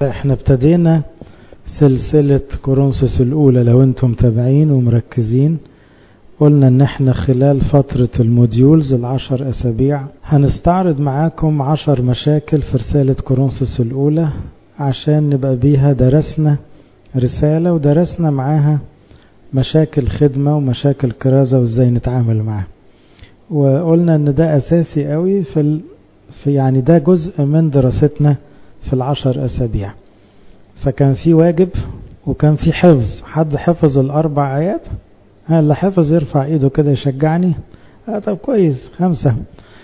احنا ابتدينا سلسلة كورنثوس الأولى لو انتم متابعين ومركزين قلنا ان احنا خلال فترة الموديولز العشر أسابيع هنستعرض معاكم عشر مشاكل في رسالة كورنثوس الأولى عشان نبقى بيها درسنا رسالة ودرسنا معاها مشاكل خدمة ومشاكل كرازة وازاي نتعامل معاها وقلنا ان ده اساسي قوي في ال... في يعني ده جزء من دراستنا في العشر اسابيع فكان في واجب وكان في حفظ حد حفظ الاربع ايات ها اللي حفظ يرفع ايده كده يشجعني اه طب كويس خمسة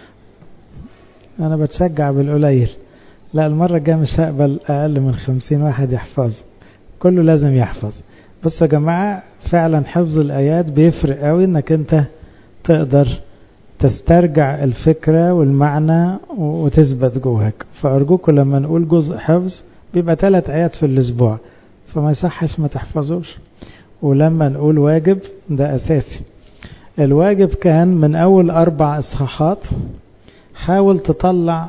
انا بتشجع بالقليل لا المرة الجاية مش هقبل اقل من خمسين واحد يحفظ كله لازم يحفظ بصوا يا جماعة فعلا حفظ الايات بيفرق قوي انك انت تقدر تسترجع الفكرة والمعنى وتثبت جواك فأرجوكم لما نقول جزء حفظ بيبقى ثلاث آيات في الأسبوع فما يصحش ما تحفظوش ولما نقول واجب ده أساسي الواجب كان من أول أربع إصحاحات حاول تطلع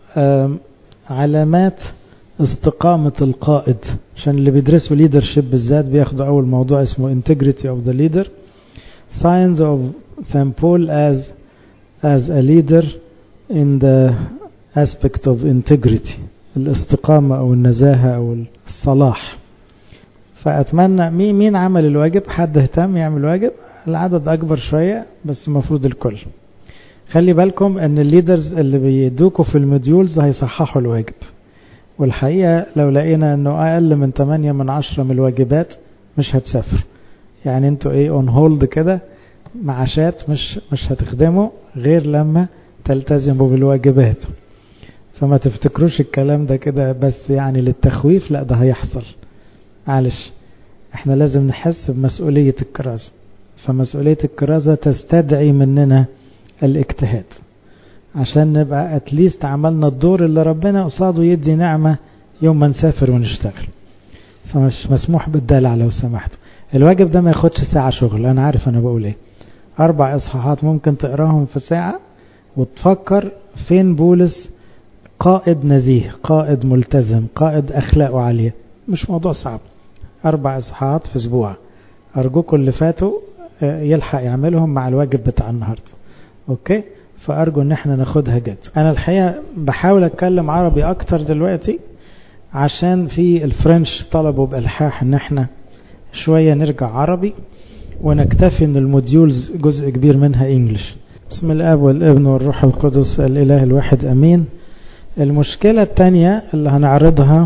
علامات استقامة القائد عشان اللي بيدرسوا leadership بالذات بياخدوا أول موضوع اسمه integrity of the leader signs of St. Paul as as a leader in the aspect of integrity الاستقامة أو النزاهة أو الصلاح فأتمنى مين مين عمل الواجب حد اهتم يعمل واجب العدد أكبر شوية بس المفروض الكل خلي بالكم أن الليدرز اللي بيدوكوا في الموديولز هيصححوا الواجب والحقيقة لو لقينا أنه أقل من 8 من 10 من الواجبات مش هتسافر يعني انتوا ايه اون هولد كده معاشات مش مش هتخدموا غير لما تلتزموا بالواجبات فما تفتكروش الكلام ده كده بس يعني للتخويف لا ده هيحصل معلش احنا لازم نحس بمسؤولية الكرازة فمسؤولية الكرازة تستدعي مننا الاجتهاد عشان نبقى اتليست عملنا الدور اللي ربنا قصاده يدي نعمة يوم ما نسافر ونشتغل فمش مسموح بالدلع لو سمحتوا الواجب ده ما ياخدش ساعة شغل انا عارف انا بقول ايه اربع اصحاحات ممكن تقراهم في ساعة وتفكر فين بولس قائد نزيه قائد ملتزم قائد اخلاقه عالية مش موضوع صعب اربع اصحاحات في اسبوع ارجوكم اللي فاتوا يلحق يعملهم مع الواجب بتاع النهاردة اوكي فارجو ان احنا ناخدها جد انا الحقيقة بحاول اتكلم عربي اكتر دلوقتي عشان في الفرنش طلبوا بالحاح ان احنا شوية نرجع عربي ونكتفي ان الموديولز جزء كبير منها انجلش بسم الاب والابن والروح القدس الاله الواحد امين المشكلة الثانية اللي هنعرضها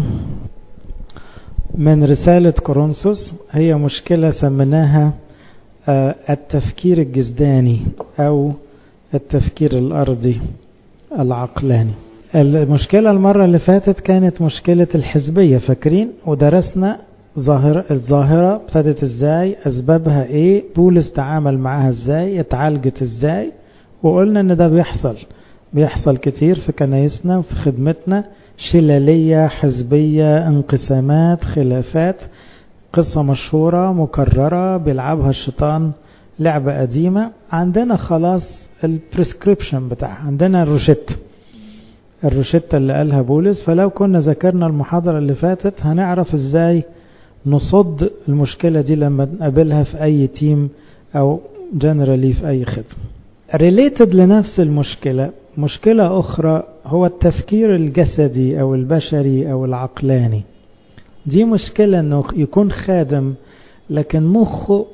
من رسالة كورنثوس هي مشكلة سميناها التفكير الجسداني او التفكير الارضي العقلاني المشكلة المرة اللي فاتت كانت مشكلة الحزبية فاكرين ودرسنا ظاهرة الظاهرة ابتدت ازاي اسبابها ايه بولس تعامل معاها ازاي اتعالجت ازاي وقلنا ان ده بيحصل بيحصل كتير في كنايسنا وفي خدمتنا شلالية حزبية انقسامات خلافات قصة مشهورة مكررة بيلعبها الشيطان لعبة قديمة عندنا خلاص البريسكريبشن بتاعها عندنا الروشتة الروشتة اللي قالها بولس فلو كنا ذكرنا المحاضرة اللي فاتت هنعرف ازاي نصد المشكلة دي لما نقابلها في أي تيم أو جنرالي في أي خدمة ريليتد لنفس المشكلة مشكلة أخرى هو التفكير الجسدي أو البشري أو العقلاني دي مشكلة أنه يكون خادم لكن مخه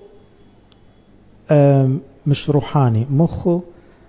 مش روحاني مخه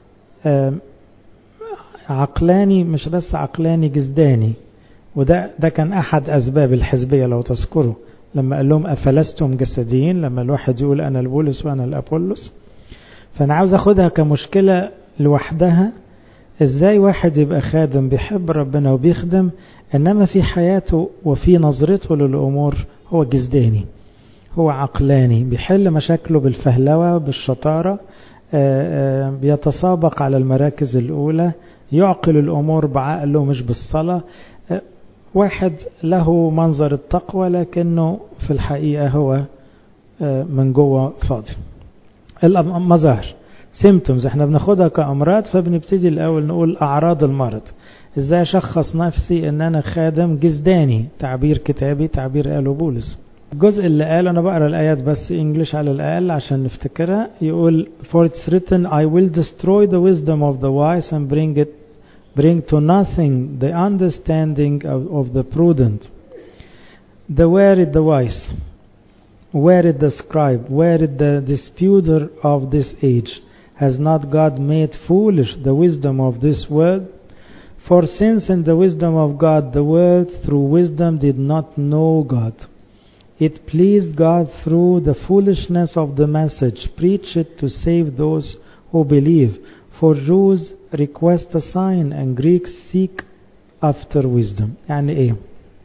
عقلاني مش بس عقلاني جسداني وده ده كان أحد أسباب الحزبية لو تذكروا لما قال لهم أفلستم جسديين لما الواحد يقول أنا البولس وأنا الأبولس فأنا عاوز أخدها كمشكلة لوحدها إزاي واحد يبقى خادم بيحب ربنا وبيخدم إنما في حياته وفي نظرته للأمور هو جسداني هو عقلاني بيحل مشاكله بالفهلوة بالشطارة بيتسابق على المراكز الأولى يعقل الأمور بعقله مش بالصلاة واحد له منظر التقوى لكنه في الحقيقة هو من جوه فاضي المظاهر symptoms احنا بناخدها كأمراض فبنبتدي الأول نقول أعراض المرض ازاي اشخص نفسي ان انا خادم جزداني تعبير كتابي تعبير قاله بولس الجزء اللي قال انا بقرا الايات بس انجلش على الاقل عشان نفتكرها يقول for it's written I will destroy the wisdom of the wise and bring it bring to nothing the understanding of, of the prudent the where is the wise where is the scribe where is the disputer of this age has not God made foolish the wisdom of this world for since in the wisdom of God the world through wisdom did not know God it pleased God through the foolishness of the message preached to save those who believe. For Jews request a sign and Greeks seek after wisdom. يعني ايه؟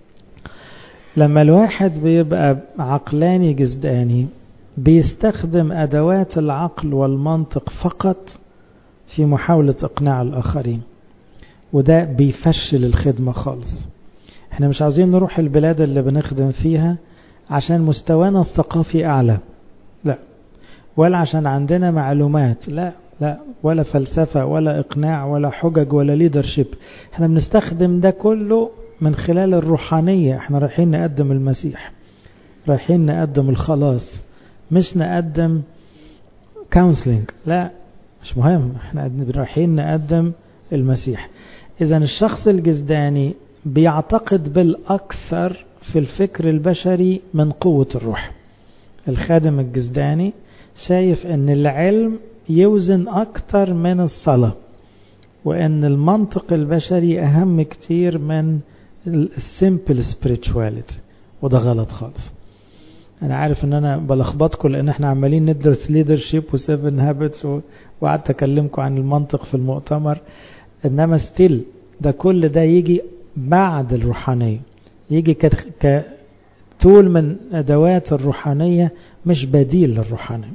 لما الواحد بيبقى عقلاني جزداني بيستخدم أدوات العقل والمنطق فقط في محاولة إقناع الآخرين وده بيفشل الخدمة خالص احنا مش عاوزين نروح البلاد اللي بنخدم فيها عشان مستوانا الثقافي أعلى لا ولا عشان عندنا معلومات لا لا ولا فلسفة ولا إقناع ولا حجج ولا ليدرشيب احنا بنستخدم ده كله من خلال الروحانية احنا رايحين نقدم المسيح رايحين نقدم الخلاص مش نقدم كونسلنج لا مش مهم احنا رايحين نقدم المسيح اذا الشخص الجزداني بيعتقد بالاكثر في الفكر البشري من قوة الروح الخادم الجزداني شايف ان العلم يوزن اكتر من الصلاة وان المنطق البشري اهم كتير من السيمبل spirituality وده غلط خالص انا عارف ان انا بلخبطكم لان احنا عمالين ندرس ليدرشيب وسيفن هابتس وقعدت اكلمكم عن المنطق في المؤتمر انما ستيل ده كل ده يجي بعد الروحانيه يجي كتول من أدوات الروحانية مش بديل للروحانية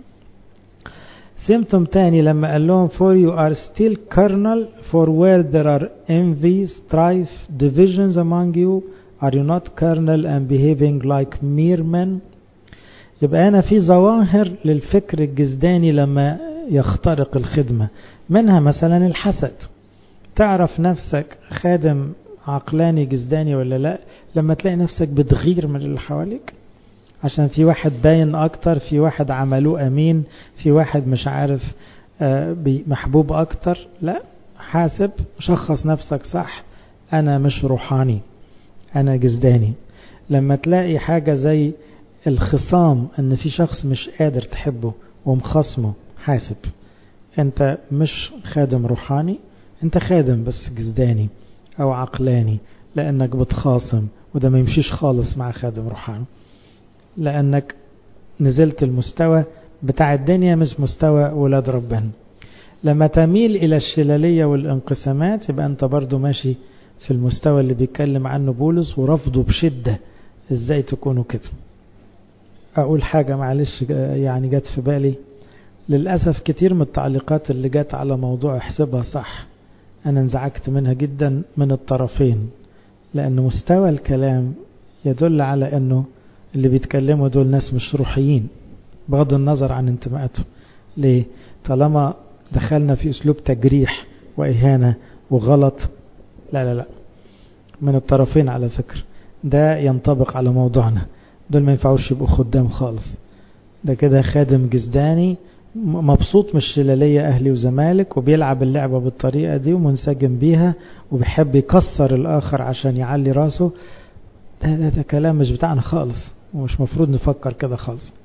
سيمتوم تاني لما قال لهم for you are still carnal for where there are envy, strife, divisions among you are you not carnal and behaving like mere men يبقى هنا في ظواهر للفكر الجزداني لما يخترق الخدمة منها مثلا الحسد تعرف نفسك خادم عقلاني جزداني ولا لا لما تلاقي نفسك بتغير من اللي حواليك عشان في واحد باين اكتر في واحد عملوه امين في واحد مش عارف محبوب اكتر لا حاسب شخص نفسك صح انا مش روحاني انا جزداني لما تلاقي حاجة زي الخصام ان في شخص مش قادر تحبه ومخصمه حاسب انت مش خادم روحاني انت خادم بس جزداني او عقلاني لانك بتخاصم وده ما يمشيش خالص مع خادم روحاني لانك نزلت المستوى بتاع الدنيا مش مستوى ولاد ربنا لما تميل الى الشلالية والانقسامات يبقى انت برضو ماشي في المستوى اللي بيتكلم عنه بولس ورفضه بشدة ازاي تكونوا كده اقول حاجة معلش يعني جت في بالي للأسف كتير من التعليقات اللي جت على موضوع احسبها صح أنا انزعجت منها جدا من الطرفين لأن مستوى الكلام يدل على أنه اللي بيتكلموا دول ناس مش روحيين بغض النظر عن انتماءاتهم ليه؟ طالما دخلنا في أسلوب تجريح وإهانة وغلط لا لا لا من الطرفين على فكرة ده ينطبق على موضوعنا دول ما ينفعوش يبقوا خدام خالص ده كده خادم جزداني مبسوط من الشلالية أهلي وزمالك وبيلعب اللعبة بالطريقة دي ومنسجم بيها وبيحب يكسر الآخر عشان يعلي راسه ده, ده, ده كلام مش بتاعنا خالص ومش مفروض نفكر كده خالص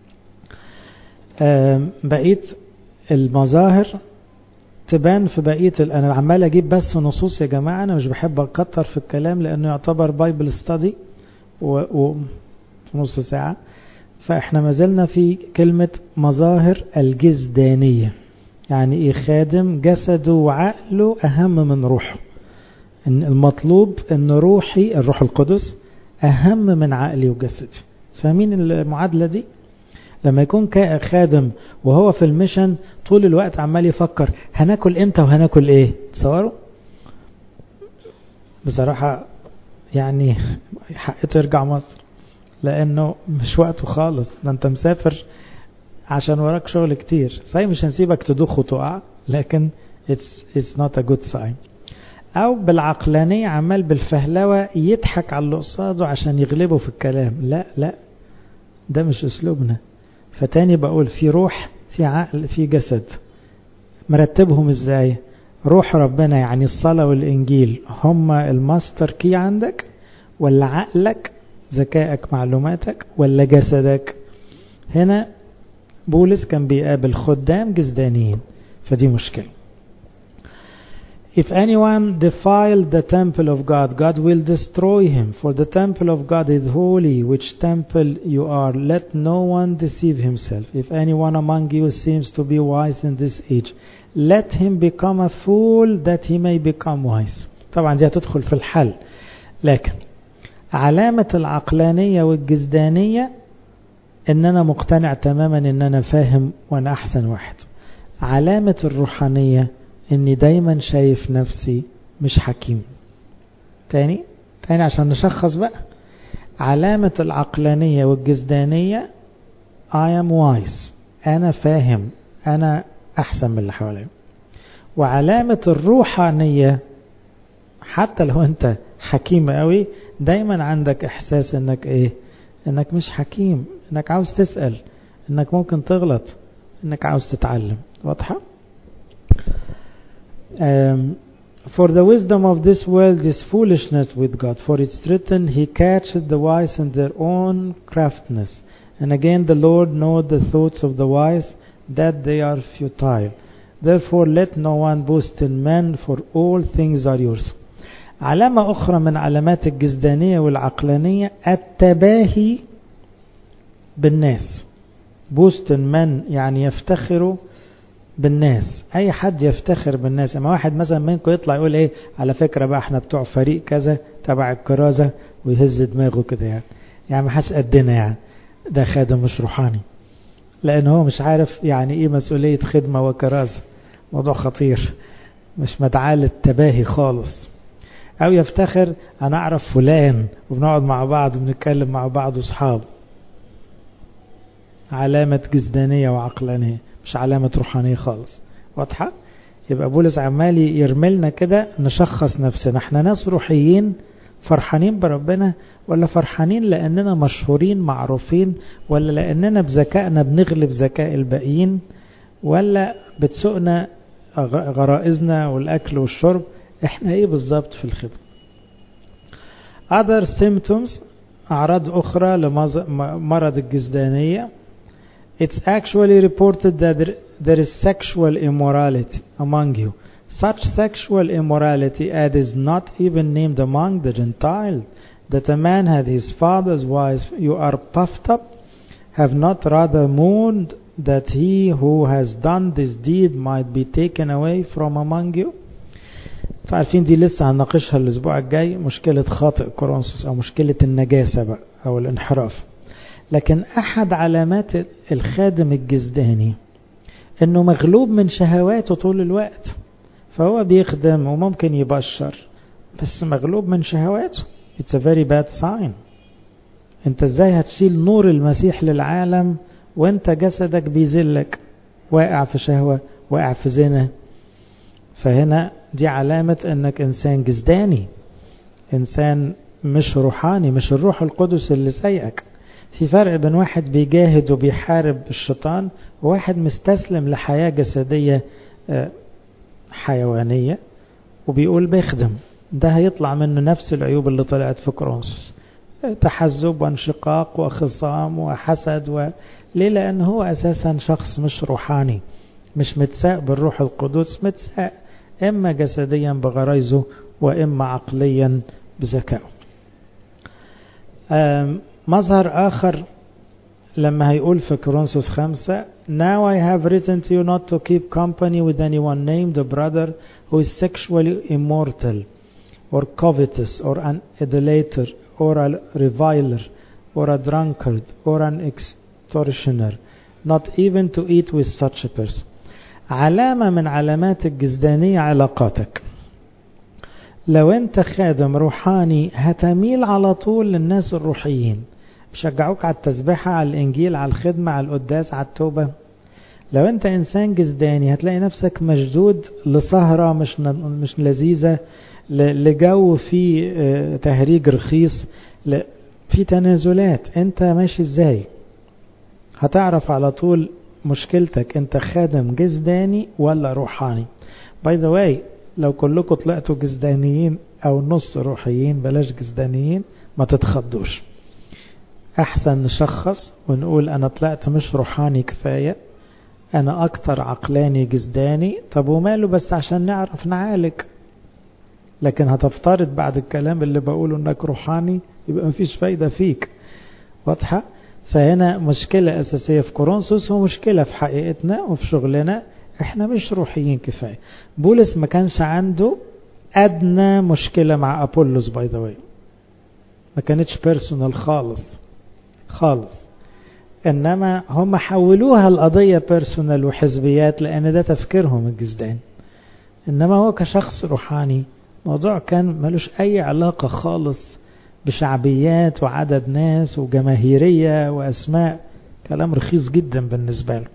بقية المظاهر تبان في بقية أنا عمال أجيب بس نصوص يا جماعة أنا مش بحب أكتر في الكلام لأنه يعتبر بايبل ستادي وفي نص ساعة فإحنا ما زلنا في كلمة مظاهر الجزدانية يعني إيه خادم جسده وعقله أهم من روحه إن المطلوب إن روحي الروح القدس أهم من عقلي وجسدي فاهمين المعادلة دي لما يكون خادم وهو في الميشن طول الوقت عمال يفكر هناكل امتى وهناكل ايه تصوروا بصراحة يعني حقته يرجع مصر لانه مش وقته خالص ده انت مسافر عشان وراك شغل كتير صحيح مش هنسيبك تدوخ وتقع لكن it's, it's not a good sign او بالعقلانية عمال بالفهلوة يضحك على اللي قصاده عشان يغلبه في الكلام لا لا ده مش اسلوبنا فتاني بقول في روح في عقل في جسد مرتبهم ازاي روح ربنا يعني الصلاة والإنجيل هما الماستر كي عندك ولا عقلك ذكائك معلوماتك ولا جسدك هنا بولس كان بيقابل خدام جسدانيين فدي مشكلة If anyone defile the temple of God, God will destroy him. For the temple of God is holy, which temple you are. Let no one deceive himself. If anyone among you seems to be wise in this age, let him become a fool that he may become wise. طبعا دي هتدخل في الحل. لكن علامة العقلانية والجزدانية ان انا مقتنع تماما ان انا فاهم وانا احسن واحد. علامة الروحانية اني دايما شايف نفسي مش حكيم تاني تاني عشان نشخص بقى علامة العقلانية والجزدانية I am wise أنا فاهم أنا أحسن من اللي حواليا وعلامة الروحانية حتى لو أنت حكيم قوي دايما عندك إحساس إنك إيه إنك مش حكيم إنك عاوز تسأل إنك ممكن تغلط إنك عاوز تتعلم واضحة؟ Um, for the wisdom of this world is foolishness with God, for it's written, He catches the wise in their own craftiness. And again, the Lord knows the thoughts of the wise, that they are futile. Therefore, let no one boast in men, for all things are yours. علامة أخرى من علامات الجزدانية والعقلانية التباهي بالناس. بوست من يعني يفتخروا بالناس اي حد يفتخر بالناس اما واحد مثلا منكم يطلع يقول ايه على فكره بقى احنا بتوع فريق كذا تبع الكرازه ويهز دماغه كده يعني يعني ما حدش قدنا يعني ده خادم مش روحاني لان هو مش عارف يعني ايه مسؤوليه خدمه وكرازه موضوع خطير مش مدعاه للتباهي خالص او يفتخر انا اعرف فلان وبنقعد مع بعض وبنتكلم مع بعض واصحاب علامه جزدانيه وعقلانيه مش علامة روحانية خالص واضحة يبقى بولس عمال يرملنا كده نشخص نفسنا احنا ناس روحيين فرحانين بربنا ولا فرحانين لأننا مشهورين معروفين ولا لأننا بذكائنا بنغلب ذكاء الباقيين ولا بتسوقنا غرائزنا والأكل والشرب احنا ايه بالظبط في الخدمة other symptoms أعراض أخرى لمرض الجزدانية It's actually reported that there is sexual immorality among you. Such sexual immorality as is not even named among the Gentiles, that a man had his father's wife, you are puffed up, have not rather mourned that he who has done this deed might be taken away from among you? عارفين دي لسه هنناقشها الاسبوع الجاي مشكلة خاطئ كورنثوس او مشكلة النجاسة بقى او الانحراف لكن احد علامات الخادم الجزداني انه مغلوب من شهواته طول الوقت فهو بيخدم وممكن يبشر بس مغلوب من شهواته it's a very bad sign انت ازاي هتشيل نور المسيح للعالم وانت جسدك بيذلك واقع في شهوة واقع في زنا فهنا دي علامة انك انسان جزداني انسان مش روحاني مش الروح القدس اللي سايقك في فرق بين واحد بيجاهد وبيحارب الشيطان وواحد مستسلم لحياة جسدية حيوانية وبيقول بيخدم ده هيطلع منه نفس العيوب اللي طلعت في كرونسوس تحزب وانشقاق وخصام وحسد و... ليه لأن هو أساسا شخص مش روحاني مش متساق بالروح القدس متساق إما جسديا بغرايزه وإما عقليا بذكائه مظهر آخر لما هيقول في كورنثوس خمسة Now I have written to you not to keep company with anyone named a brother who is sexually immortal or covetous or an idolater or a reviler or a drunkard or an extortioner not even to eat with such a person علامة من علامات الجزدانية علاقاتك لو انت خادم روحاني هتميل على طول للناس الروحيين بيشجعوك على التسبيحة على الإنجيل على الخدمة على القداس على التوبة لو أنت إنسان جزداني هتلاقي نفسك مشدود لسهرة مش مش لذيذة لجو فيه تهريج رخيص في تنازلات أنت ماشي إزاي هتعرف على طول مشكلتك أنت خادم جزداني ولا روحاني باي ذا واي لو كلكم طلعتوا جزدانيين او نص روحيين بلاش جزدانيين ما تتخضوش احسن نشخص ونقول انا طلعت مش روحاني كفاية انا اكتر عقلاني جزداني طب وماله بس عشان نعرف نعالج لكن هتفترض بعد الكلام اللي بقوله انك روحاني يبقى مفيش فايدة فيك واضحة فهنا مشكلة اساسية في كورنثوس ومشكلة في حقيقتنا وفي شغلنا احنا مش روحيين كفاية بولس ما كانش عنده ادنى مشكلة مع ابولوس باي ذا واي ما كانتش بيرسونال خالص خالص انما هم حولوها القضية بيرسونال وحزبيات لان ده تفكيرهم الجزدان انما هو كشخص روحاني موضوع كان ملوش اي علاقة خالص بشعبيات وعدد ناس وجماهيرية واسماء كلام رخيص جدا بالنسبة له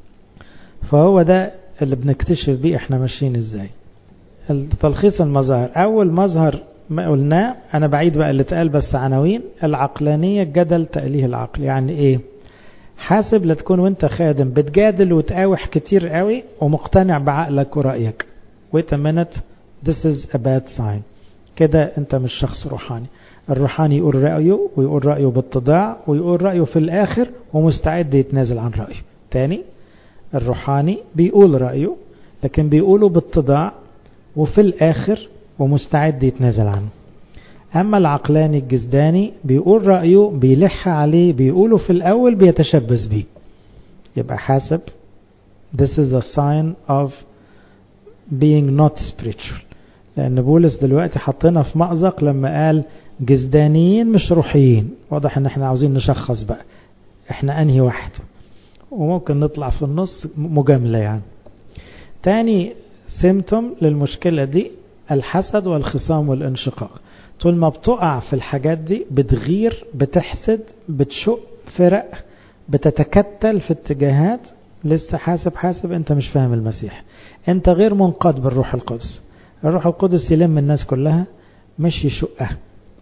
فهو ده اللي بنكتشف بيه احنا ماشيين ازاي تلخيص المظاهر اول مظهر ما قلناه انا بعيد بقى اللي اتقال بس عناوين العقلانية الجدل تأليه العقل يعني ايه حاسب لا تكون وانت خادم بتجادل وتقاوح كتير قوي ومقتنع بعقلك ورأيك wait a minute this is a bad sign كده انت مش شخص روحاني الروحاني يقول رأيه ويقول رأيه باتضاع ويقول رأيه في الآخر ومستعد يتنازل عن رأيه تاني الروحاني بيقول رأيه لكن بيقوله باتضاع وفي الآخر ومستعد يتنازل عنه أما العقلاني الجزداني بيقول رأيه بيلح عليه بيقوله في الأول بيتشبث بيه يبقى حاسب This is a sign of being not spiritual لأن بولس دلوقتي حطينا في مأزق لما قال جزدانيين مش روحيين واضح ان احنا عاوزين نشخص بقى احنا انهي واحد وممكن نطلع في النص مجاملة يعني تاني سيمتوم للمشكلة دي الحسد والخصام والانشقاق طول ما بتقع في الحاجات دي بتغير بتحسد بتشق فرق بتتكتل في اتجاهات لسه حاسب حاسب انت مش فاهم المسيح انت غير منقاد بالروح القدس الروح القدس يلم الناس كلها مش يشقها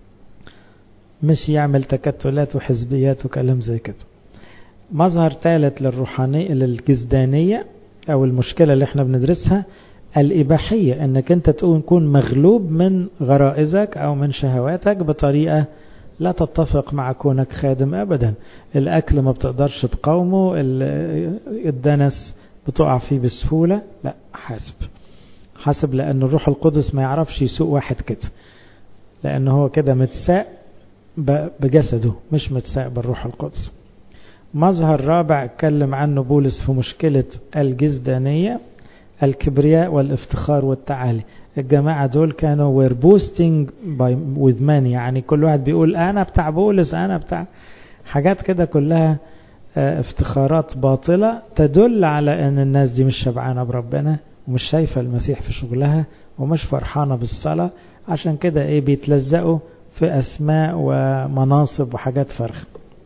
مش يعمل تكتلات وحزبيات وكلام زي كده مظهر ثالث للروحانية للجزدانية أو المشكلة اللي احنا بندرسها الإباحية أنك أنت تكون مغلوب من غرائزك أو من شهواتك بطريقة لا تتفق مع كونك خادم أبدا الأكل ما بتقدرش تقاومه الدنس بتقع فيه بسهولة لا حاسب حاسب لأن الروح القدس ما يعرفش يسوق واحد كده لأن هو كده متساق بجسده مش متساق بالروح القدس مظهر رابع اتكلم عنه بولس في مشكلة الجزدانية الكبرياء والافتخار والتعالي الجماعة دول كانوا were boasting by with men يعني كل واحد بيقول أنا بتاع بولس أنا بتاع حاجات كده كلها افتخارات باطلة تدل على أن الناس دي مش شبعانة بربنا ومش شايفة المسيح في شغلها ومش فرحانة بالصلاة عشان كده ايه بيتلزقوا في أسماء ومناصب وحاجات فرخ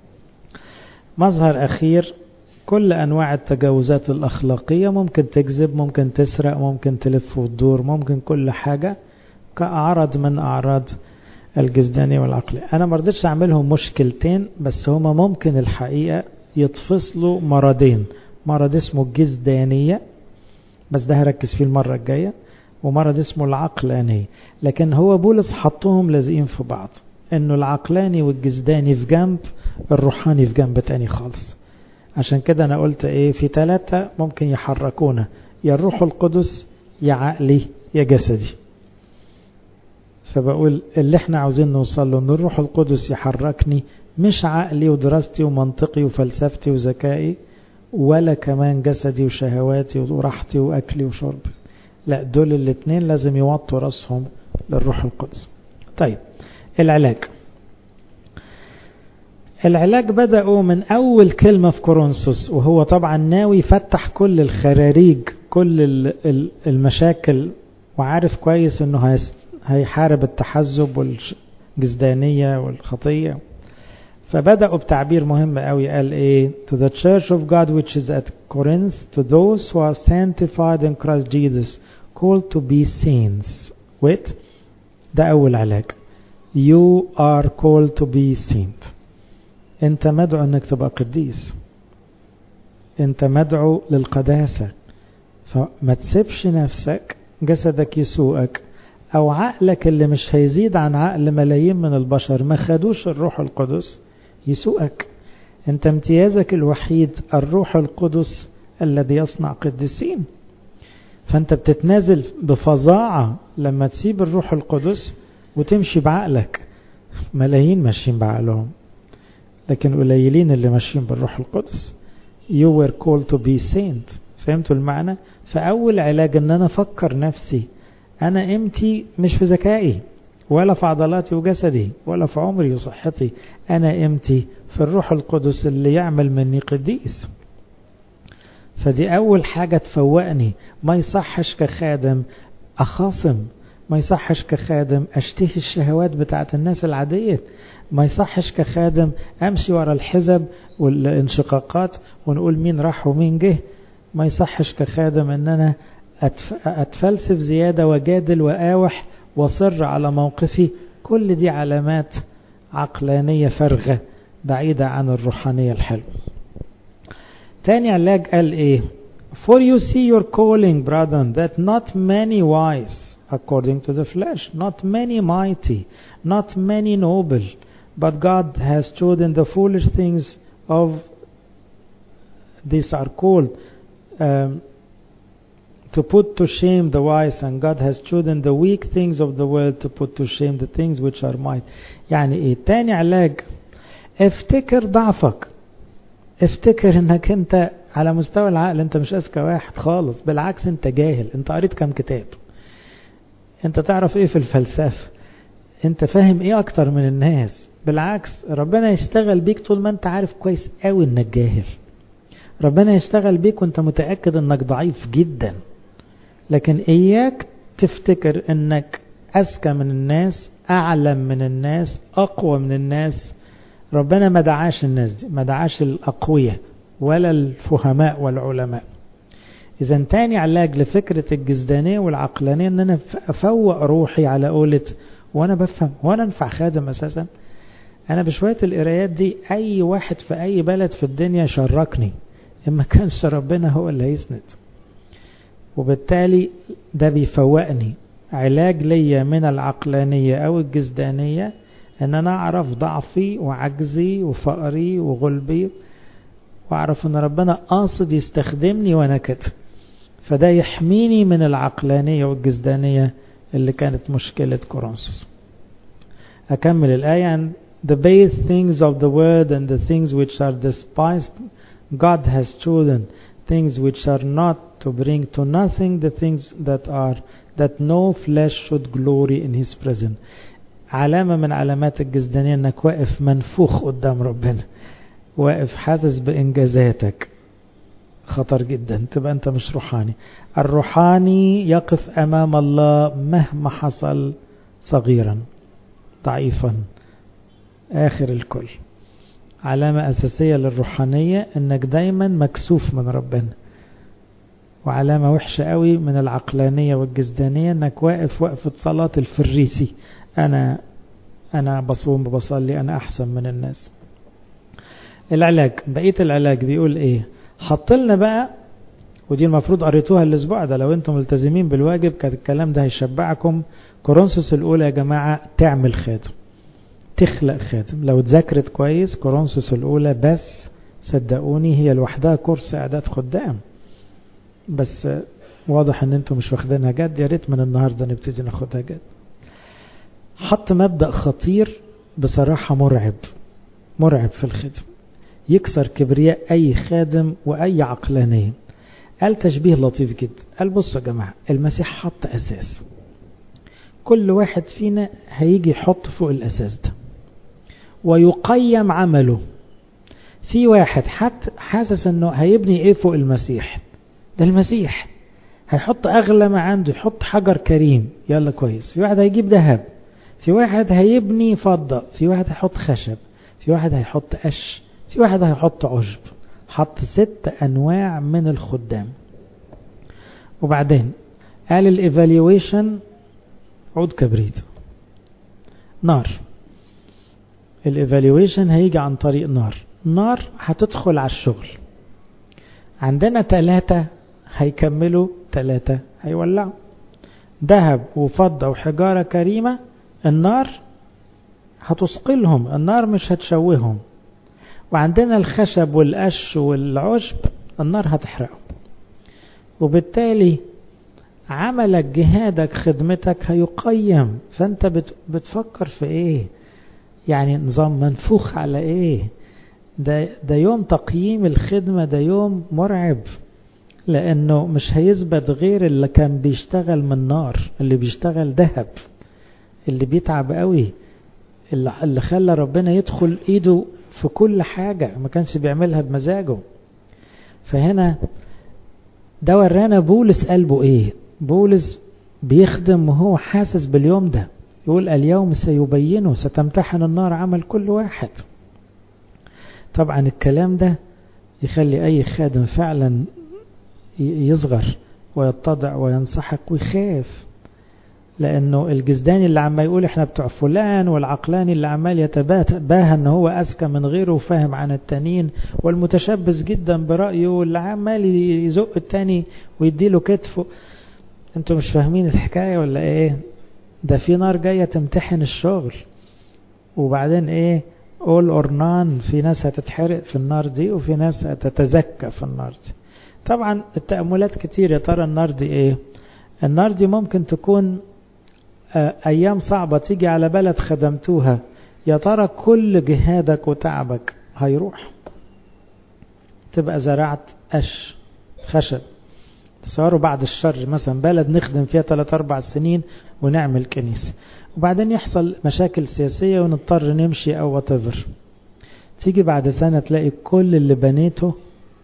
مظهر أخير كل أنواع التجاوزات الأخلاقية ممكن تكذب ممكن تسرق ممكن تلف وتدور ممكن كل حاجة كأعراض من أعراض الجزدانية والعقلية أنا ما رضيتش أعملهم مشكلتين بس هما ممكن الحقيقة يتفصلوا مرضين مرض اسمه الجزدانية بس ده هركز فيه المرة الجاية ومرض اسمه العقلانية لكن هو بولس حطهم لازقين في بعض انه العقلاني والجزداني في جنب الروحاني في جنب تاني خالص عشان كده انا قلت ايه في ثلاثة ممكن يحركونا يا الروح القدس يا عقلي يا جسدي فبقول اللي احنا عاوزين نوصل له ان الروح القدس يحركني مش عقلي ودراستي ومنطقي وفلسفتي وذكائي ولا كمان جسدي وشهواتي وراحتي واكلي وشربي لا دول الاثنين لازم يوطوا راسهم للروح القدس طيب العلاج العلاج بدأوا من أول كلمة في كورنثوس وهو طبعا ناوي يفتح كل الخراريج كل المشاكل وعارف كويس انه هيحارب التحزب والجزدانية والخطية فبدأوا بتعبير مهم قوي قال ايه to the church of God which is at Corinth to those who are sanctified in Christ Jesus called to be saints wait ده أول علاج you are called to be saint انت مدعو انك تبقى قديس انت مدعو للقداسة فما تسيبش نفسك جسدك يسوقك او عقلك اللي مش هيزيد عن عقل ملايين من البشر ما خدوش الروح القدس يسوقك انت امتيازك الوحيد الروح القدس الذي يصنع قديسين فانت بتتنازل بفظاعة لما تسيب الروح القدس وتمشي بعقلك ملايين ماشيين بعقلهم لكن قليلين اللي ماشيين بالروح القدس you were called to be saint فهمتوا المعنى فأول علاج ان انا افكر نفسي انا قيمتي مش في ذكائي ولا في عضلاتي وجسدي ولا في عمري وصحتي انا قيمتي في الروح القدس اللي يعمل مني قديس فدي اول حاجة تفوقني ما يصحش كخادم اخاصم ما يصحش كخادم اشتهي الشهوات بتاعت الناس العادية ما يصحش كخادم امشي ورا الحزب والانشقاقات ونقول مين راح ومين جه ما يصحش كخادم ان انا اتفلسف زيادة وجادل واوح واصر على موقفي كل دي علامات عقلانية فارغة بعيدة عن الروحانية الحلوة تاني علاج قال ايه For you see your calling, brethren, that not many wise, according to the flesh, not many mighty, not many noble, but God has chosen the foolish things of these are called um, to put to shame the wise and God has chosen the weak things of the world to put to shame the things which are might يعني ايه تاني علاج افتكر ضعفك افتكر انك انت على مستوى العقل انت مش اذكى واحد خالص بالعكس انت جاهل انت قريت كام كتاب انت تعرف ايه في الفلسفة انت فاهم ايه اكتر من الناس بالعكس ربنا يشتغل بيك طول ما انت عارف كويس قوي انك جاهل ربنا يشتغل بيك وانت متأكد انك ضعيف جدا لكن اياك تفتكر انك اذكى من الناس اعلم من الناس اقوى من الناس ربنا ما دعاش الناس دي ما دعاش الاقوياء ولا الفهماء والعلماء اذا تاني علاج لفكرة الجزدانية والعقلانية ان انا افوق روحي على قولة وانا بفهم وانا انفع خادم اساسا انا بشوية القرايات دي اي واحد في اي بلد في الدنيا شركني اما كانش ربنا هو اللي هيسند وبالتالي ده بيفوقني علاج ليا من العقلانية او الجزدانية ان انا اعرف ضعفي وعجزي وفقري وغلبي واعرف ان ربنا قاصد يستخدمني وانا كده فده يحميني من العقلانية والجزدانية اللي كانت مشكلة كورنثوس أكمل الآية The base things of the world and the things which are despised God has chosen things which are not to bring to nothing the things that are that no flesh should glory in his presence علامة من علامات الجزدانية انك واقف منفوخ قدام ربنا واقف حاسس بإنجازاتك خطر جدا تبقى أنت مش روحاني الروحاني يقف أمام الله مهما حصل صغيرا ضعيفا آخر الكل علامة أساسية للروحانية أنك دايما مكسوف من ربنا وعلامة وحشة قوي من العقلانية والجزدانية أنك واقف وقفة صلاة الفريسي أنا أنا بصوم بصلي أنا أحسن من الناس العلاج بقية العلاج بيقول ايه حط لنا بقى ودي المفروض قريتوها الاسبوع ده لو انتم ملتزمين بالواجب كان الكلام ده هيشبعكم كورنثوس الاولى يا جماعة تعمل خاتم تخلق خاتم لو اتذاكرت كويس كورنثوس الاولى بس صدقوني هي لوحدها كورس اعداد خدام بس واضح ان انتم مش واخدينها جد يا ريت من النهارده نبتدي ناخدها جد حط مبدأ خطير بصراحة مرعب مرعب في الخدمة يكسر كبرياء أي خادم وأي عقلانية قال تشبيه لطيف جدا قال بصوا يا جماعة المسيح حط أساس كل واحد فينا هيجي يحط فوق الأساس ده ويقيم عمله في واحد حتى حاسس انه هيبني ايه فوق المسيح ده المسيح هيحط اغلى ما عنده يحط حجر كريم يلا كويس في واحد هيجيب ذهب في واحد هيبني فضة في واحد هيحط خشب في واحد هيحط قش في واحد هيحط عشب حط ست أنواع من الخدام وبعدين قال الايفالويشن عود كبريت نار الايفالويشن هيجي عن طريق نار نار هتدخل على الشغل عندنا ثلاثة هيكملوا ثلاثة هيولعوا ذهب وفضة وحجارة كريمة النار هتثقلهم النار مش هتشوههم وعندنا الخشب والقش والعشب النار هتحرقهم وبالتالي عملك جهادك خدمتك هيقيم فانت بتفكر في ايه يعني نظام منفوخ على ايه ده, ده يوم تقييم الخدمة ده يوم مرعب لانه مش هيثبت غير اللي كان بيشتغل من نار اللي بيشتغل ذهب اللي بيتعب قوي اللي خلى ربنا يدخل ايده في كل حاجة ما كانش بيعملها بمزاجه فهنا ده ورانا بولس قلبه ايه بولس بيخدم وهو حاسس باليوم ده يقول اليوم سيبينه ستمتحن النار عمل كل واحد طبعا الكلام ده يخلي اي خادم فعلا يصغر ويتضع وينسحق ويخاف لانه الجزداني اللي عمال يقول احنا بتوع فلان والعقلاني اللي عمال يتباهى ان هو اذكى من غيره وفاهم عن التانيين والمتشبث جدا برايه واللي عمال يزق التاني ويديله كتفه انتوا مش فاهمين الحكايه ولا ايه ده في نار جايه تمتحن الشغل وبعدين ايه اول اور نان في ناس هتتحرق في النار دي وفي ناس هتتزكى في النار دي طبعا التأملات كتير يا ترى النار دي ايه النار دي ممكن تكون ايام صعبة تيجي على بلد خدمتوها يا ترى كل جهادك وتعبك هيروح تبقى زرعت قش خشب تصوروا بعد الشر مثلا بلد نخدم فيها 3 4 سنين ونعمل كنيسة وبعدين يحصل مشاكل سياسية ونضطر نمشي او whatever تيجي بعد سنة تلاقي كل اللي بنيته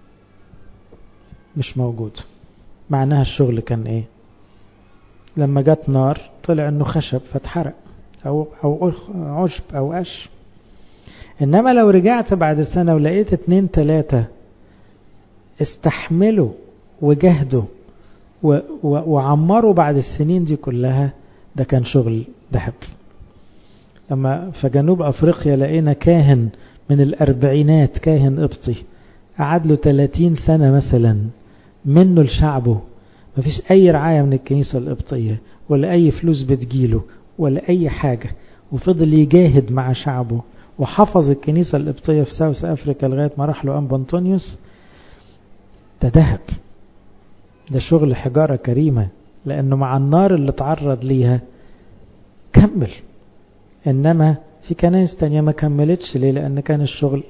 مش موجود معناها الشغل كان ايه لما جت نار طلع انه خشب فاتحرق او او عشب او قش انما لو رجعت بعد سنة ولقيت اتنين تلاتة استحملوا وجهدوا و و وعمروا بعد السنين دي كلها ده كان شغل ذهب لما في جنوب افريقيا لقينا كاهن من الاربعينات كاهن قبطي قعد له 30 سنة مثلا منه لشعبه ما فيش اي رعاية من الكنيسة القبطية ولا اي فلوس بتجيله ولا اي حاجة وفضل يجاهد مع شعبه وحفظ الكنيسة القبطية في ساوث افريكا لغاية ما راح له انبا انطونيوس ده ذهب ده شغل حجارة كريمة لانه مع النار اللي تعرض ليها كمل انما في كنائس تانية ما كملتش ليه لان كان الشغل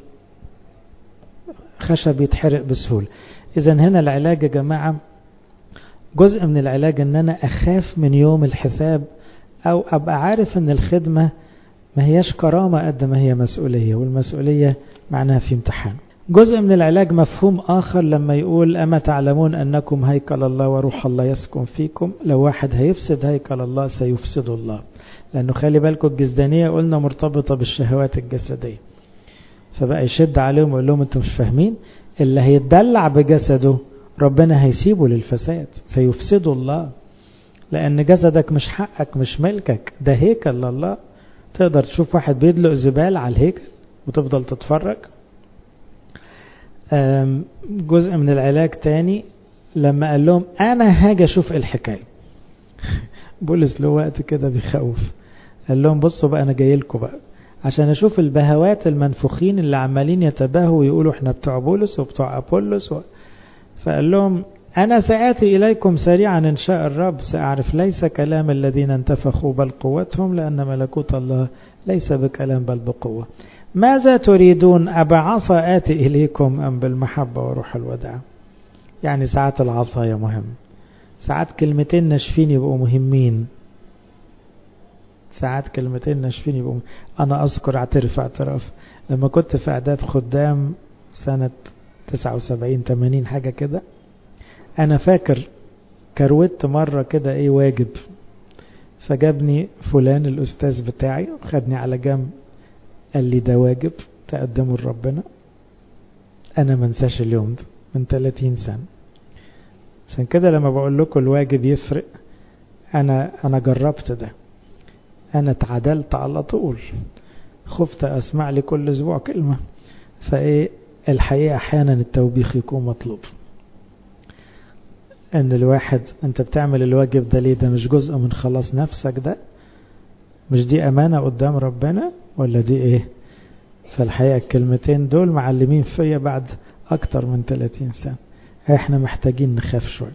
خشب يتحرق بسهولة اذا هنا العلاج يا جماعة جزء من العلاج ان انا اخاف من يوم الحساب او ابقى عارف ان الخدمة ما هياش كرامة قد ما هي مسؤولية والمسؤولية معناها في امتحان جزء من العلاج مفهوم آخر لما يقول أما تعلمون أنكم هيكل الله وروح الله يسكن فيكم لو واحد هيفسد هيكل الله سيفسد الله لأنه خلي بالكم الجزدانية قلنا مرتبطة بالشهوات الجسدية فبقى يشد عليهم ويقول لهم انتم مش فاهمين اللي هيتدلع بجسده ربنا هيسيبه للفساد سيفسده الله لأن جسدك مش حقك مش ملكك ده هيكل لله تقدر تشوف واحد بيدلق زبال على الهيكل وتفضل تتفرج جزء من العلاج تاني لما قال لهم انا هاجي اشوف الحكايه بولس له وقت كده بيخوف قال لهم بصوا بقى انا جاي لكم بقى عشان اشوف البهوات المنفوخين اللي عمالين يتباهوا ويقولوا احنا بتوع بولس وبتوع ابولس و... فقال لهم انا ساتي اليكم سريعا ان شاء الرب ساعرف ليس كلام الذين انتفخوا بل قوتهم لان ملكوت الله ليس بكلام بل بقوه ماذا تريدون أبعصا آتي إليكم أم بالمحبة وروح الوداع يعني ساعات العصاية مهم ساعات كلمتين ناشفين يبقوا مهمين ساعات كلمتين ناشفين يبقوا مهمين. أنا أذكر اعترف اعتراف لما كنت في إعداد خدام سنة 79 80 حاجة كده أنا فاكر كروت مرة كده إيه واجب فجابني فلان الأستاذ بتاعي خدني على جنب قال لي ده واجب تقدمه لربنا أنا منساش اليوم ده من 30 سنة عشان كده لما بقول لكم الواجب يفرق أنا أنا جربت ده أنا اتعدلت على طول خفت أسمع لي كل أسبوع كلمة فإيه الحقيقة أحيانا التوبيخ يكون مطلوب ان الواحد انت بتعمل الواجب ده ليه ده مش جزء من خلاص نفسك ده مش دي امانة قدام ربنا ولا دي ايه فالحقيقة الكلمتين دول معلمين فيا بعد اكتر من 30 سنة احنا محتاجين نخاف شوي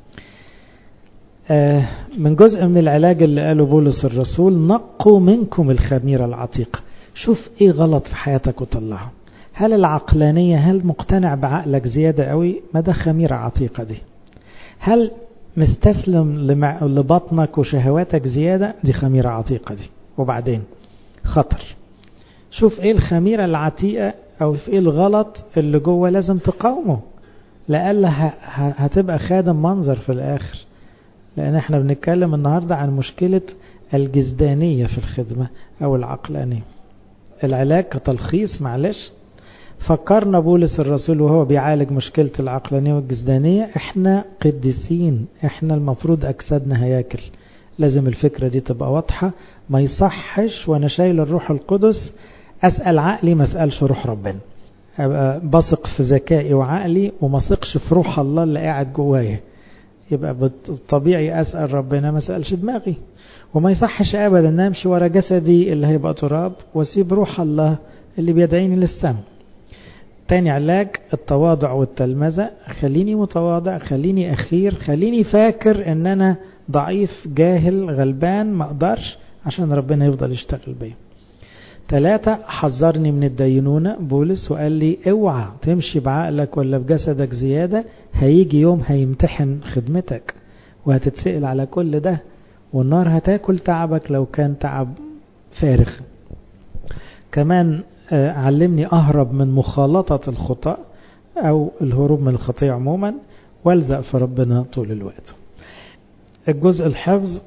آه من جزء من العلاج اللي قاله بولس الرسول نقوا منكم الخميرة العتيقة شوف ايه غلط في حياتك وطلعه هل العقلانية هل مقتنع بعقلك زيادة قوي ما ده خميرة عتيقة دي هل مستسلم لمع... لبطنك وشهواتك زيادة دي خميرة عتيقة دي وبعدين خطر شوف ايه الخميرة العتيقة او في ايه الغلط اللي جوه لازم تقاومه لألا ه... ه... هتبقى خادم منظر في الاخر لان احنا بنتكلم النهاردة عن مشكلة الجزدانية في الخدمة او العقلانية العلاج كتلخيص معلش فكرنا بولس الرسول وهو بيعالج مشكلة العقلانية والجسدانية احنا قديسين احنا المفروض اجسادنا هياكل لازم الفكرة دي تبقى واضحة ما يصحش وانا شايل الروح القدس اسأل عقلي ما اسألش روح ربنا ابقى بثق في ذكائي وعقلي وما ثقش في روح الله اللي قاعد جوايا يبقى بالطبيعي اسأل ربنا ما اسألش دماغي وما يصحش ابدا ان امشي ورا جسدي اللي هيبقى تراب واسيب روح الله اللي بيدعيني للسماء تاني علاج التواضع والتلمذة خليني متواضع خليني أخير خليني فاكر ان انا ضعيف جاهل غلبان ما اقدرش عشان ربنا يفضل يشتغل بيا ثلاثة حذرني من الدينونة بولس وقال لي اوعى تمشي بعقلك ولا بجسدك زيادة هيجي يوم هيمتحن خدمتك وهتتسأل على كل ده والنار هتاكل تعبك لو كان تعب فارغ كمان علمني أهرب من مخالطة الخطأ أو الهروب من الخطية عموما والزق في ربنا طول الوقت الجزء الحفظ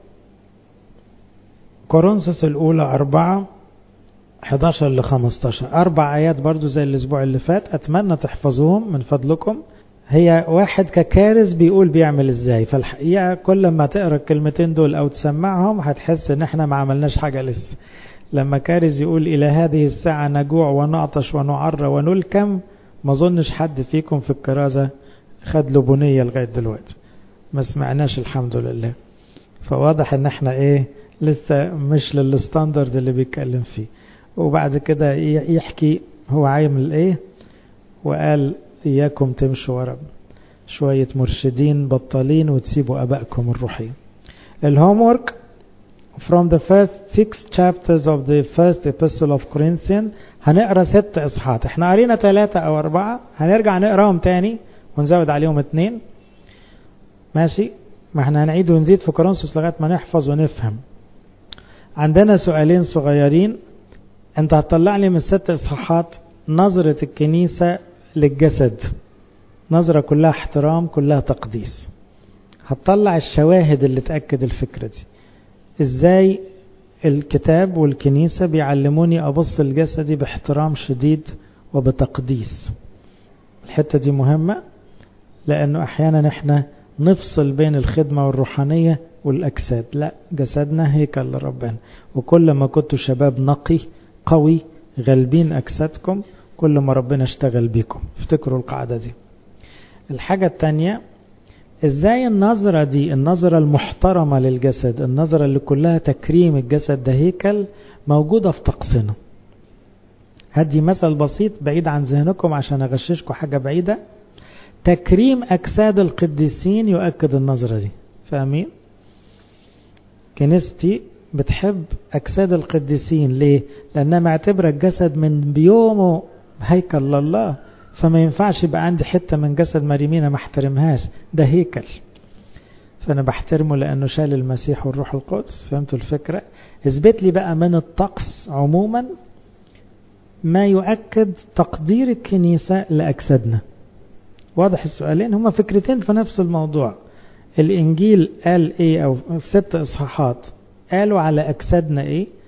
كورنثوس الأولى أربعة 11 ل 15 أربع آيات برضو زي الأسبوع اللي فات أتمنى تحفظوهم من فضلكم هي واحد ككارث بيقول بيعمل ازاي فالحقيقة كل ما تقرأ الكلمتين دول أو تسمعهم هتحس إن احنا ما عملناش حاجة لسه لما كارز يقول إلى هذه الساعة نجوع ونعطش ونعر ونلكم ما ظنش حد فيكم في الكرازة خد له بنية لغاية دلوقتي ما سمعناش الحمد لله فواضح ان احنا ايه لسه مش للستاندرد اللي بيتكلم فيه وبعد كده يحكي هو عامل ايه وقال اياكم تمشوا ورا شوية مرشدين بطالين وتسيبوا ابائكم الروحيين الهومورك from the first six chapters of the first epistle of Corinthians هنقرا ست اصحاحات احنا قرينا ثلاثة او اربعة هنرجع نقراهم تاني ونزود عليهم اتنين ماشي ما احنا هنعيد ونزيد في كورنثوس لغاية ما نحفظ ونفهم عندنا سؤالين صغيرين انت هتطلع لي من الست اصحاحات نظرة الكنيسة للجسد نظرة كلها احترام كلها تقديس هتطلع الشواهد اللي تأكد الفكرة دي ازاي الكتاب والكنيسة بيعلموني أبص لجسدي باحترام شديد وبتقديس الحتة دي مهمة لأنه أحيانا احنا نفصل بين الخدمة والروحانية والأجساد لا جسدنا هيكل لربنا وكل ما كنتوا شباب نقي قوي غالبين أجسادكم كل ما ربنا اشتغل بيكم افتكروا القاعدة دي الحاجة التانية ازاي النظرة دي النظرة المحترمة للجسد النظرة اللي كلها تكريم الجسد ده هيكل موجودة في طقسنا هدي مثل بسيط بعيد عن ذهنكم عشان اغششكم حاجة بعيدة تكريم اجساد القديسين يؤكد النظرة دي فاهمين كنيستي بتحب اجساد القديسين ليه لانها معتبرة الجسد من بيومه هيكل لله فما ينفعش يبقى عندي حتة من جسد مريمينا ما احترمهاش ده هيكل فأنا بحترمه لأنه شال المسيح والروح القدس فهمتوا الفكرة اثبت لي بقى من الطقس عموما ما يؤكد تقدير الكنيسة لأجسادنا واضح السؤالين هما فكرتين في نفس الموضوع الإنجيل قال إيه أو ست إصحاحات قالوا على أجسادنا إيه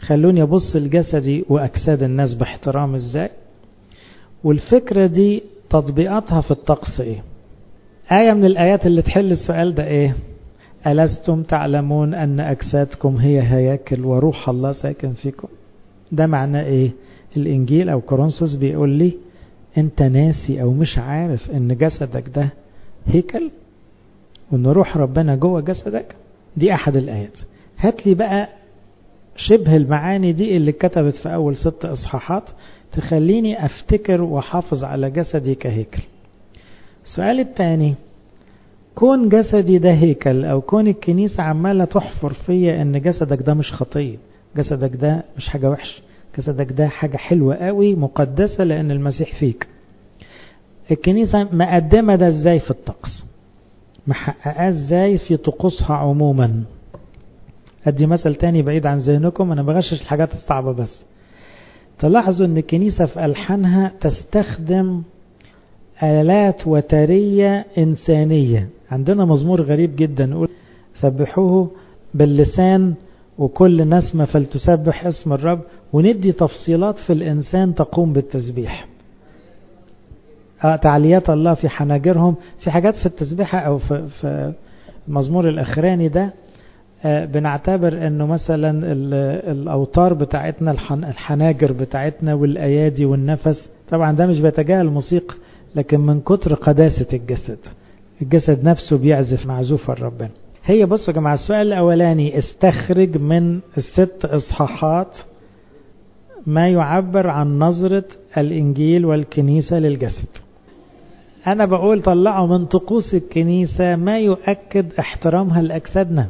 خلوني أبص لجسدي وأجساد الناس باحترام إزاي والفكرة دي تطبيقاتها في الطقس إيه آية من الآيات اللي تحل السؤال ده إيه ألستم تعلمون أن أجسادكم هي هياكل وروح الله ساكن فيكم ده معناه إيه الإنجيل أو كورنثوس بيقول لي أنت ناسي أو مش عارف أن جسدك ده هيكل وأن روح ربنا جوه جسدك دي أحد الآيات هات لي بقى شبه المعاني دي اللي كتبت في أول ست إصحاحات تخليني أفتكر وحافظ على جسدي كهيكل السؤال الثاني كون جسدي ده هيكل أو كون الكنيسة عمالة تحفر فيا أن جسدك ده مش خطية جسدك ده مش حاجة وحشة جسدك ده حاجة حلوة قوي مقدسة لأن المسيح فيك الكنيسة مقدمة ده ازاي في الطقس محققاه ازاي في طقوسها عموما ادي مثل تاني بعيد عن ذهنكم انا بغشش الحاجات الصعبة بس تلاحظوا ان الكنيسة في ألحانها تستخدم آلات وترية إنسانية عندنا مزمور غريب جدا نقول سبحوه باللسان وكل نسمة فلتسبح اسم الرب وندي تفصيلات في الإنسان تقوم بالتسبيح آه تعليات الله في حناجرهم في حاجات في التسبيحة أو في, في المزمور الأخراني ده آه بنعتبر أنه مثلا الأوتار بتاعتنا الحناجر بتاعتنا والأيادي والنفس طبعا ده مش بيتجاهل الموسيقى لكن من كتر قداسة الجسد الجسد نفسه بيعزف معزوفا ربنا هي بصوا يا جماعة السؤال الأولاني استخرج من الست إصحاحات ما يعبر عن نظرة الإنجيل والكنيسة للجسد أنا بقول طلعوا من طقوس الكنيسة ما يؤكد احترامها لأجسادنا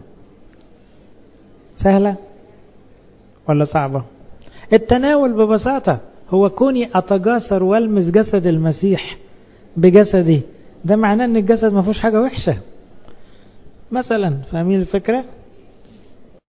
سهلة ولا صعبة التناول ببساطة هو كوني أتجاسر والمس جسد المسيح بجسدي ده معناه ان الجسد ما فيهوش حاجة وحشة مثلا فاهمين الفكرة